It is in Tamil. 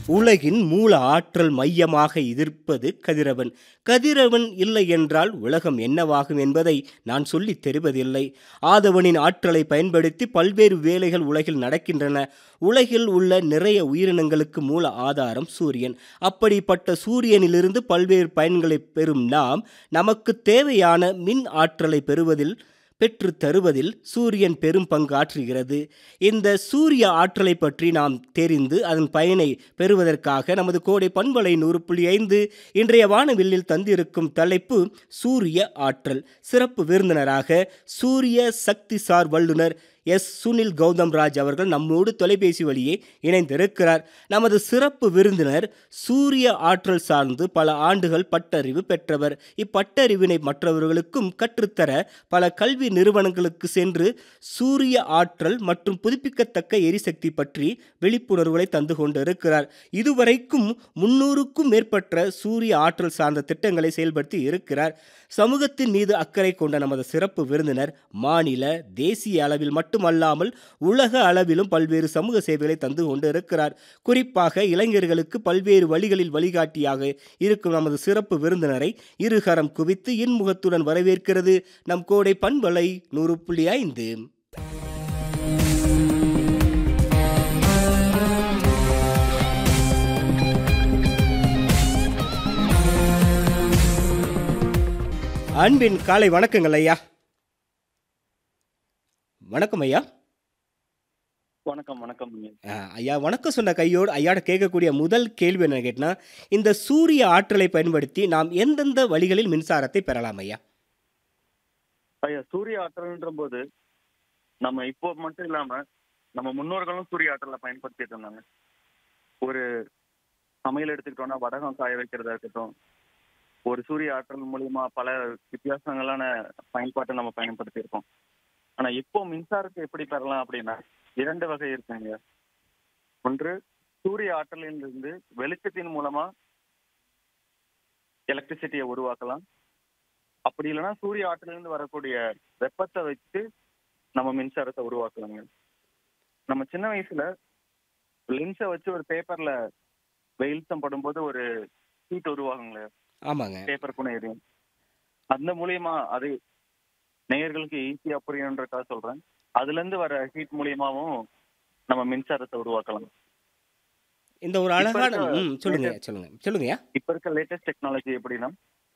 உலகின் மூல ஆற்றல் மையமாக இருப்பது கதிரவன் கதிரவன் இல்லை என்றால் உலகம் என்னவாகும் என்பதை நான் சொல்லித் தெரிவதில்லை ஆதவனின் ஆற்றலை பயன்படுத்தி பல்வேறு வேலைகள் உலகில் நடக்கின்றன உலகில் உள்ள நிறைய உயிரினங்களுக்கு மூல ஆதாரம் சூரியன் அப்படிப்பட்ட சூரியனிலிருந்து பல்வேறு பயன்களை பெறும் நாம் நமக்கு தேவையான மின் ஆற்றலை பெறுவதில் பெற்று தருவதில் சூரியன் பெரும் பங்காற்றுகிறது இந்த சூரிய ஆற்றலை பற்றி நாம் தெரிந்து அதன் பயனை பெறுவதற்காக நமது கோடை பண்பலை நூறு புள்ளி ஐந்து இன்றைய வானவில்லில் தந்திருக்கும் தலைப்பு சூரிய ஆற்றல் சிறப்பு விருந்தினராக சூரிய சக்தி சார் வல்லுனர் எஸ் சுனில் கௌதம் ராஜ் அவர்கள் நம்மோடு தொலைபேசி வழியே இணைந்திருக்கிறார் நமது சிறப்பு விருந்தினர் சூரிய ஆற்றல் சார்ந்து பல ஆண்டுகள் பட்டறிவு பெற்றவர் இப்பட்டறிவினை மற்றவர்களுக்கும் கற்றுத்தர பல கல்வி நிறுவனங்களுக்கு சென்று சூரிய ஆற்றல் மற்றும் புதுப்பிக்கத்தக்க எரிசக்தி பற்றி விழிப்புணர்வுகளை தந்து கொண்டிருக்கிறார் இதுவரைக்கும் முன்னூறுக்கும் மேற்பட்ட சூரிய ஆற்றல் சார்ந்த திட்டங்களை செயல்படுத்தி இருக்கிறார் சமூகத்தின் மீது அக்கறை கொண்ட நமது சிறப்பு விருந்தினர் மாநில தேசிய அளவில் மட்டுமல்லாமல் உலக அளவிலும் பல்வேறு சமூக சேவைகளை தந்து கொண்டு இருக்கிறார் குறிப்பாக இளைஞர்களுக்கு பல்வேறு வழிகளில் வழிகாட்டியாக இருக்கும் நமது சிறப்பு விருந்தினரை இருகரம் குவித்து இன்முகத்துடன் வரவேற்கிறது நம் கோடை பண்பலை நூறு புள்ளி ஐந்து அன்பின் காலை வணக்கங்கள் ஐயா வணக்கம் ஐயா வணக்கம் வணக்கம் ஆ, ஐயா வணக்கம் சொன்ன கையோடு ஐயாட கேட்கக்கூடிய முதல் கேள்வி என்ன கேட்டினா இந்த சூரிய ஆற்றலை பயன்படுத்தி நாம் எந்தெந்த வழிகளில் மின்சாரத்தை பெறலாம் ஐயா ஐயா சூரிய ஆற்றல்ன்ற போது நம்ம இப்போ மட்டும் இல்லாம நம்ம முன்னோர்களும் சூரிய ஆற்றலை பயன்படுத்திட்டு இருந்தாங்க ஒரு சமையல் எடுத்துக்கிட்டோம்னா வடகம் காய வைக்கிறதா இருக்கட்டும் ஒரு சூரிய ஆற்றல் மூலியமா பல வித்தியாசங்களான பயன்பாட்டை நம்ம பயன்படுத்தியிருக்கோம் ஆனா இப்போ மின்சாரத்தை எப்படி பெறலாம் அப்படின்னா இரண்டு வகை இருக்குங்க ஒன்று சூரிய ஆற்றலிலிருந்து வெளிச்சத்தின் மூலமா எலக்ட்ரிசிட்டியை உருவாக்கலாம் அப்படி இல்லைன்னா சூரிய ஆற்றலிருந்து வரக்கூடிய வெப்பத்தை வச்சு நம்ம மின்சாரத்தை உருவாக்கலாங்க நம்ம சின்ன வயசுல லென்ஸை வச்சு ஒரு பேப்பர்ல வெயில்சம் படும்போது ஒரு ஹீட் உருவாகுங்களே ஆமாங்க பேப்பர் கூட எரியும் அந்த மூலியமா அது நேயர்களுக்கு ஈஸியா புரியணுன்றக்காக சொல்றேன் அதுல இருந்து வர ஹீட் மூலியமாவும் நம்ம மின்சாரத்தை உருவாக்கலாம் இந்த ஒரு அழகான இருக்க ம் சொல்லுங்க சொல்லுங்க சொல்லுங்க ஐயா இப்ப இருக்க லேட்டஸ்ட் டெக்னாலஜி எப்படின்னா